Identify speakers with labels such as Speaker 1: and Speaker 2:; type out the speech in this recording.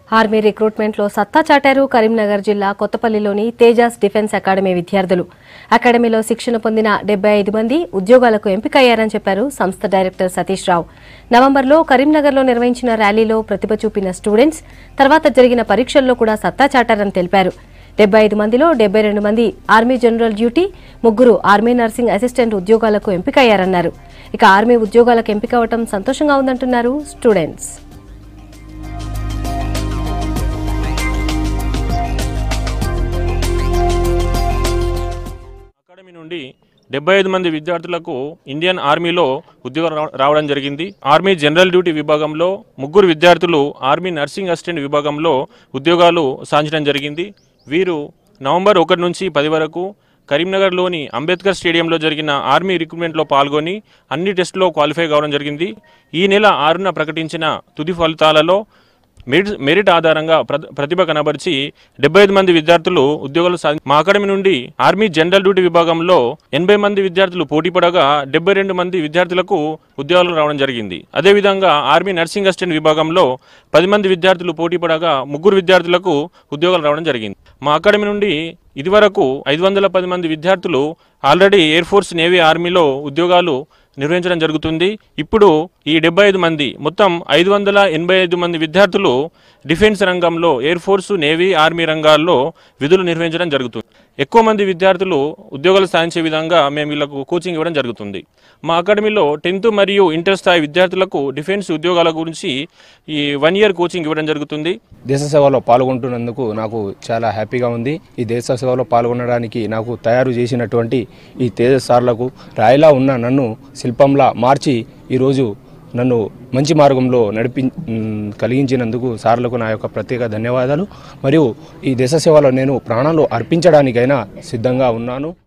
Speaker 1: army రిక్రూట్మెంట్లో సత్తా చాటారు కరీంనగర్ జిల్లా కొత్తపల్లిలోని తేజాస్ డిఫెన్స్ అకాడమీ విద్యార్థులు అకాడమీలో శిక్షణ పొందిన డెబ్బై ఐదు మంది ఉద్యోగాలకు ఎంపికయ్యారని చెప్పారు సంస్థ డైరెక్టర్ సతీష్ రావు నవంబర్లో కరీంనగర్లో నిర్వహించిన ర్యాలీలో ప్రతిభ చూపిన స్టూడెంట్స్ తర్వాత జరిగిన పరీక్షల్లో కూడా సత్తా చాటారని తెలిపారు డెబ్బై ఐదు మందిలో డెబ్బై రెండు మంది ఆర్మీ జనరల్ డ్యూటీ ముగ్గురు ఆర్మీ నర్సింగ్ అసిస్టెంట్ ఉద్యోగాలకు ఎంపికయ్యారన్నారు ఇక ఆర్మీ ఉద్యోగాలకు ఎంపికవటం సంతోషంగా ఉందంటున్నారు స్టూడెంట్స్
Speaker 2: అకాడమీ నుండి డెబ్బై ఐదు మంది విద్యార్థులకు ఇండియన్ ఆర్మీలో ఉద్యోగం రావ- రావడం జరిగింది ఆర్మీ జనరల్ డ్యూటీ విభాగంలో ముగ్గురు విద్యార్థులు ఆర్మీ నర్సింగ్ అసిస్టెంట్ విభాగంలో ఉద్యోగాలు సాధించడం జరిగింది వీరు నవంబర్ ఒకటి నుంచి పది వరకు కరీంనగర్లోని అంబేద్కర్ స్టేడియంలో జరిగిన ఆర్మీ రిక్రూట్మెంట్లో పాల్గొని అన్ని టెస్టులో క్వాలిఫై కావడం జరిగింది ఈ నెల ఆరున ప్రకటించిన తుది ఫలితాలలో మెరిట్ మెరిట్ ఆధారంగా ప్ర- ప్రతిభ కనబరిచి డెబ్బై ఐదు మంది విద్యార్థులు ఉద్యోగాలు సాధి మా అకాడమీ నుండి ఆర్మీ జనరల్ డ్యూటీ విభాగంలో ఎనభై మంది విద్యార్థులు పోటీ పడగా డెబ్బై రెండు మంది విద్యార్థులకు ఉద్యోగాలు రావడం జరిగింది అదేవిధంగా ఆర్మీ నర్సింగ్ అసిస్టెంట్ విభాగంలో పది మంది విద్యార్థులు పోటీ పడగా ముగ్గురు విద్యార్థులకు ఉద్యోగాలు రావడం జరిగింది మా అకాడమీ నుండి ఇదివరకు ఐదు వందల పది మంది విద్యార్థులు ఆల్రెడీ ఎయిర్ ఫోర్స్ నేవీ ఆర్మీలో ఉద్యోగాలు నిర్వహించడం జరుగుతుంది ఇప్పుడు ఈ డెబ్బై ఐదు మంది మొత్తం ఐదు వందల ఎనభై ఐదు మంది విద్యార్థులు డిఫెన్స్ రంగంలో ఎయిర్ ఫోర్సు నేవీ ఆర్మీ రంగాల్లో విధులు నిర్వహించడం జరుగుతుంది ఎక్కువ మంది విద్యార్థులు ఉద్యోగాలు సాధించే విధంగా మేము వీళ్ళకు కోచింగ్ ఇవ్వడం జరుగుతుంది మా అకాడమీలో టెన్త్ మరియు ఇంటర్ స్థాయి విద్యార్థులకు డిఫెన్స్ ఉద్యోగాల గురించి ఈ వన్ ఇయర్ కోచింగ్ ఇవ్వడం జరుగుతుంది
Speaker 3: దేశ సేవలో పాల్గొంటున్నందుకు నాకు చాలా హ్యాపీగా ఉంది ఈ దేశ సేవలో పాల్గొనడానికి నాకు తయారు చేసినటువంటి ఈ తేజ సార్లకు రాయిలా ఉన్న నన్ను శిల్పంలా మార్చి ఈరోజు నన్ను మంచి మార్గంలో నడిపి మ్, కలిగించినందుకు సార్లకు నా యొక్క ప్రత్యేక ధన్యవాదాలు మరియు ఈ దేశ సేవలో నేను ప్రాణాలు అర్పించడానికైనా సిద్ధంగా ఉన్నాను